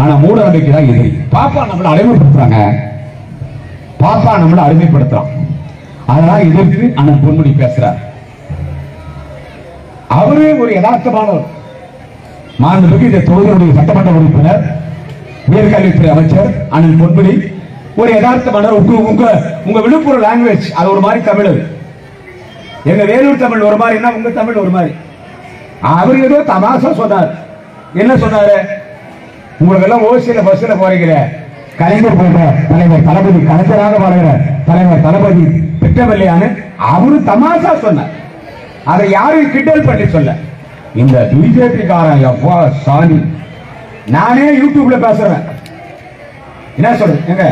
ஆனா மூட நம்பிக்கை தான் எதிரி பாப்பா நம்மளை அடிமைப்படுத்துறாங்க பாப்பா நம்மளை அடிமைப்படுத்துறான் அதெல்லாம் எதிர்த்து அண்ணன் பொன்முடி பேசுறார் அவரு ஒரு யதார்த்தமானவர் மாண்புமிகு இந்த தொகுதியுடைய சட்டமன்ற உறுப்பினர் உயர்கல்வித்துறை அமைச்சர் அண்ணன் பொன்முடி ஒரு யதார்த்தமானவர் உங்க உங்க உங்க விழுப்புரம் லாங்குவேஜ் அது ஒரு மாதிரி தமிழ் அது. எங்க வேலூர் தமிழ் ஒரு மாதிரி என்ன உங்க தமிழ் ஒரு மாதிரி அவர் ஏதோ தமாசா சொன்னார் என்ன சொன்னாரு உங்களுக்கு எல்லாம் ஓசியில பஸ்ல போறீங்களே கலைஞர் போன்ற தலைவர் தளபதி கலைஞராக வாழ்கிற தலைவர் தளபதி திட்டமில்லையான்னு அவரு தமாசா சொன்னார் அதை யாரும் கிண்டல் பண்ணி சொல்ல இந்த பிஜேபி காரன் எப்பா சாணி நானே யூடியூப்ல பேசுறேன் என்ன சொல்றது எங்க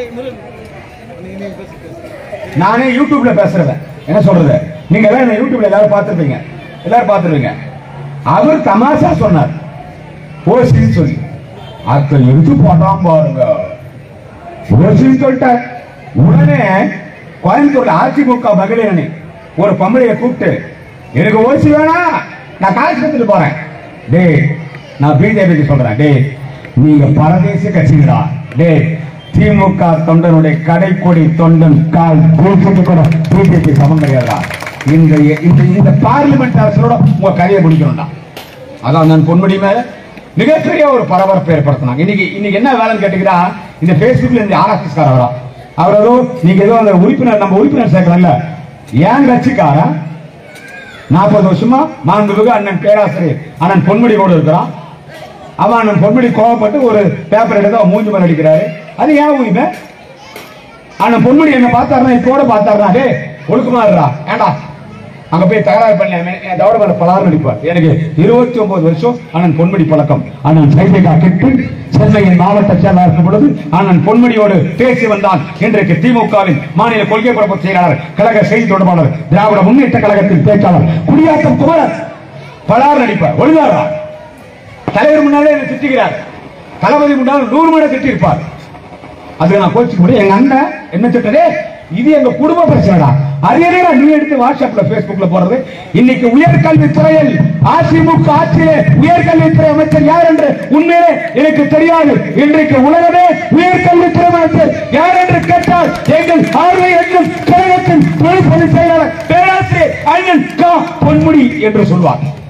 நானே யூடியூப்ல பேசுறேன் என்ன சொல்றது நீங்க எல்லாம் என்ன யூடியூப்ல எல்லாரும் பார்த்திருப்பீங்க எல்லாரும் பார்த்திருப்பீங்க அவர் தமாஷா சொன்னார் ஓசின்னு சொல்லி அத்தை எடுத்து போட்டான் பாருங்க ஓசின்னு சொல்லிட்டார் உடனே கோயம்புத்தூர்ல அதிமுக மகளிர் அணி ஒரு பொம்பளைய கூப்பிட்டு எனக்கு ஓசி வேணா நான் காசு கொடுத்துட்டு போறேன் டேய் நான் பிஜேபிக்கு சொல்றேன் டேய் நீங்க பரதேச கட்சிங்களா டேய் திமுக தொண்டனுடைய கடைக்கொடி தொண்டன் கால் தூக்கிட்டு கூட பிஜேபி சமம் கிடையாதா இந்த இந்த இந்த பார்லிமெண்ட் அரசோட உங்க கதையை முடிக்கணும்டா அதான் நான் பொன்முடி மேல மிகப்பெரிய ஒரு பரபரப்பை ஏற்படுத்தினாங்க இன்னைக்கு இன்னைக்கு என்ன வேலைன்னு கேட்டீங்கன்னா இந்த பேஸ்புக்ல இந்த ஆர்எஸ்எஸ் காரரா அவர் ஏதோ நீங்க ஏதோ அந்த உறுப்பினர் நம்ம உறுப்பினர் சேர்க்கலாம்ல ஏன் கட்சிக்காரன் நாற்பது வருஷமா மாண்புமிகு அண்ணன் பேராசிரியர் அண்ணன் பொன்முடி கூட இருக்கிறான் அவன் அண்ணன் பொன்முடி கோவப்பட்டு ஒரு பேப்பர் எடுத்து அவன் மூஞ்சி மேல அடிக்கிறாரு அது ஏன் உரிமை அண்ணன் பொன்முடி என்ன பார்த்தாருன்னா இப்போட பார்த்தாருன்னா டே ஒழுக்கமா இருடா ஏண்டா அங்க போய் தகராறு பண்ணலாமே என் தவிர மேல பலாறு நடிப்பார் எனக்கு இருபத்தி ஒன்பது வருஷம் அண்ணன் பொன்முடி பழக்கம் அண்ணன் சைதேகா கெட்டு சென்னையின் மாவட்ட செயலாளர் இருக்கும் பொழுது அண்ணன் பொன்முடியோடு பேசி வந்தான் இன்றைக்கு திமுகவின் மாநில கொள்கை பரப்பு செயலாளர் கழக செய்தி தொடர்பாளர் திராவிட முன்னேற்ற கழகத்தின் பேச்சாளர் குடியாத்தம் குமரன் பலாறு நடிப்பார் ஒழுங்காரா தலைவர் முன்னாலே என்ன திட்டுகிறார் தளபதி முன்னால் நூறு மணி திட்டிருப்பார் அது நான் கோச்சுக்க முடியும் எங்க அண்ணன் என்ன திட்டதே இது எங்க குடும்ப பிரச்சனைடா அது என்னடா நீ எடுத்து வாட்ஸ்அப்ல பேஸ்புக்ல போறது இன்னைக்கு உயர்கல்வித்துறையில் அதிமுக ஆட்சியிலே உயர்கல்வித்துறை அமைச்சர் யார் என்று உண்மையிலே எனக்கு தெரியாது இன்றைக்கு உலகமே உயர்கல்வித்துறை அமைச்சர் யார் என்று கேட்டால் எங்கள் ஆர்வை எண்ணும் கழகத்தின் துணை பொதுச் செயலாளர் பேராசிரியர் அண்ணன் கா பொன்முடி என்று சொல்வார்